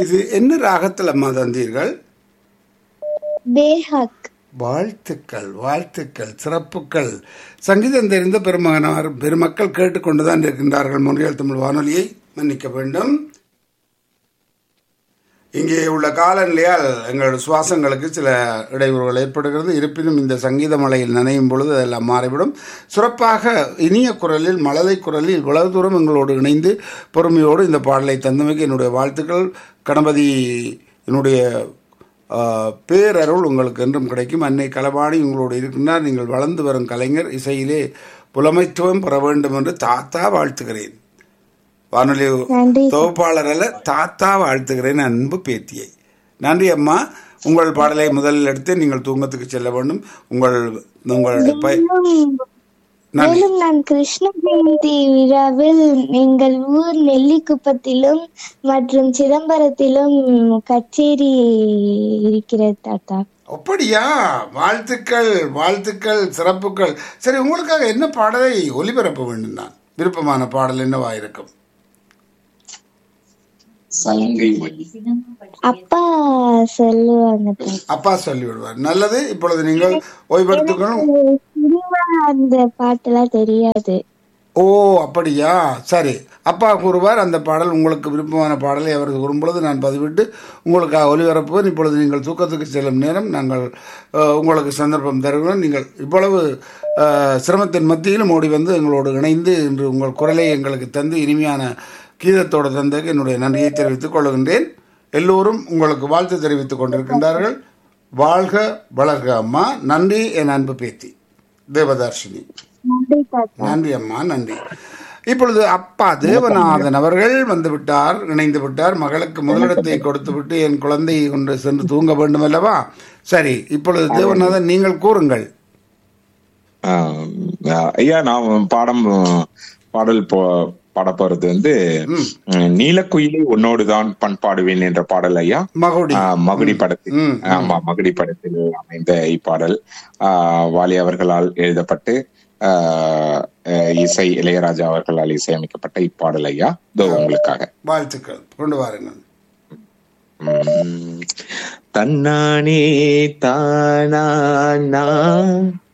இது என்ன ராகத்தில் அம்மா தந்தீர்கள் பேஹக் வாழ்த்துக்கள் வாழ்த்துக்கள் சிறப்புக்கள் சங்கீதம் தெரிந்த பெருமகனார் பெருமக்கள் கேட்டுக்கொண்டுதான் இருக்கின்றார்கள் மொழியால் தமிழ் வானொலியை மன்னிக்க வேண்டும் இங்கே உள்ள காலநிலையால் எங்கள் சுவாசங்களுக்கு சில இடையூறுகள் ஏற்படுகிறது இருப்பினும் இந்த சங்கீத மலையில் நனையும் பொழுது அதெல்லாம் மாறிவிடும் சிறப்பாக இனிய குரலில் மழலை குரலில் இவ்வளவு தூரம் எங்களோடு இணைந்து பொறுமையோடு இந்த பாடலை தந்தமைக்கு என்னுடைய வாழ்த்துக்கள் கணபதி என்னுடைய ஆஹ், பேரருள் உங்களுக்கு என்றும் கிடைக்கும் அன்னை கலபாணி உங்களோடு இருக்கின்றார் நீங்கள் வளர்ந்து வரும் கலைஞர் இசையிலே புலமைத்துவம் பெற வேண்டும் என்று தாத்தா வாழ்த்துகிறேன் வானொலி நன்றி தொகுப்பாளர் அல்ல தாத்தா வாழ்த்துகிறேன் அன்பு பேத்தியை நன்றி அம்மா உங்கள் பாடலை முதலில் எடுத்து நீங்கள் தூங்கத்துக்கு செல்ல வேண்டும் உங்கள் உங்களுடைய பய மேலும் நன்றி மேலும் நான் கிருஷ்ண ஜெயந்தி விழாவில் எங்கள் ஊர் நெல்லிக்குப்பத்திலும் மற்றும் சிதம்பரத்திலும் கச்சேரி இருக்கிறது தாத்தா அப்படியா வாழ்த்துக்கள் வாழ்த்துக்கள் சிறப்புகள் சரி உங்களுக்காக என்ன பாடலை ஒலிபரப்ப வேண்டும் நான் விருப்பமான பாடல் என்னவா இருக்கும் சலங்கை மொழி அப்பா சொல்லுவாங்க தாத்தா. அப்பா சொல்லி விடுவார் நல்லது இப்பொழுது நீங்கள் ஓய்வெடுத்துக்கணும் சினிமா அந்த பாட்டெல்லாம் தெரியாது ஓ அப்படியா சரி அப்பா கூறுவார் அந்த பாடல் உங்களுக்கு விருப்பமான பாடலை அவர் கூறும்பொழுது நான் பதிவிட்டு உங்களுக்காக ஒலிபரப்புவேன் இப்பொழுது நீங்கள் தூக்கத்துக்கு செல்லும் நேரம் நாங்கள் அஹ், உங்களுக்கு சந்தர்ப்பம் தருகிறோம் நீங்கள் இவ்வளவு அஹ், சிரமத்தின் மத்தியிலும் ஓடி வந்து எங்களோடு இணைந்து இன்று உங்கள் குரலை எங்களுக்கு தந்து இனிமையான கீதத்தோடு தந்ததுக்கு என்னுடைய நன்றியை தெரிவித்துக் கொள்கின்றேன் எல்லோரும் உங்களுக்கு வாழ்த்து தெரிவித்துக் கொண்டிருக்கின்றார்கள் வாழ்க வளர்க அம்மா நன்றி என் அன்பு பேத்தி தேவதர்ஷினி நன்றி தாத்தா நன்றி அம்மா நன்றி இப்பொழுது அப்பா தேவநாதன் அவர்கள் வந்து விட்டார் இணைந்து விட்டார் மகளுக்கு முதலிடத்தை கொடுத்து விட்டு என் குழந்தையை கொண்டு சென்று தூங்க வேண்டும் அல்லவா சரி இப்பொழுது தேவநாதன் நீங்கள் கூறுங்கள் ஆஹ் ஐயா நான் பாடம் பாடல் போ பாட போறது வந்து ம். உம், நீலக்குயிலி உன்னோடுதான் பண்பாடுவேன் என்ற பாடல் ஐயா மகுடி ஆஹ் மகுடி படத்தில் ம், ஆமா மகுடி படத்தில் அமைந்த இப்பாடல் ஆஹ் வாலி அவர்களால் எழுதப்பட்டு ஆஹ் அஹ் இசை இளையராஜா அவர்களால் இசையமைக்கப்பட்ட இப்பாடல் ஐயா இதோ உங்களுக்காக வாழ்த்துக்கள் கொண்டு வாருங்கள் உம், தன்னானே தானா